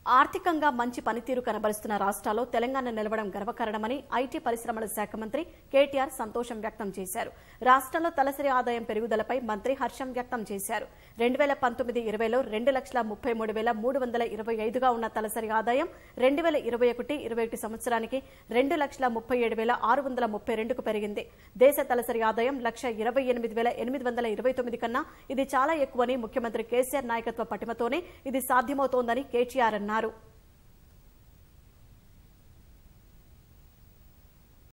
ఆర్థికంగా మంచి పనితీరు కనబరుస్తున్న రాష్ట్రాల్లో తెలంగాణ నిలవడం గర్వకారణమని ఐటీ పరిశ్రమల శాఖ మంత్రి కేటీఆర్ సంతోషం వ్యక్తం చేశారు రాష్ట్రంలో తలసరి ఆదాయం పెరుగుదలపై మంత్రి హర్షం వ్యక్తం చేశారు రెండు వేల పంతొమ్మిది ఇరవైలో రెండు లక్షల ముప్పై మూడు వేల మూడు వందల ఇరవై ఐదుగా ఉన్న తలసరి ఆదాయం రెండు వేల ఇరవై ఒకటి ఇరవై ఒకటి సంవత్సరానికి రెండు లక్షల ముప్పై ఏడు వేల ఆరు వందల ముప్పై రెండుకు పెరిగింది దేశ తలసరి ఆదాయం లక్ష ఇరవై ఎనిమిది వేల ఎనిమిది వందల ఇరవై తొమ్మిది కన్నా ఇది చాలా ఎక్కువని ముఖ్యమంత్రి కేసీఆర్ నాయకత్వ పటిమతోనే ఇది సాధ్యమవుతోందని కేటీఆర్ అన్నారు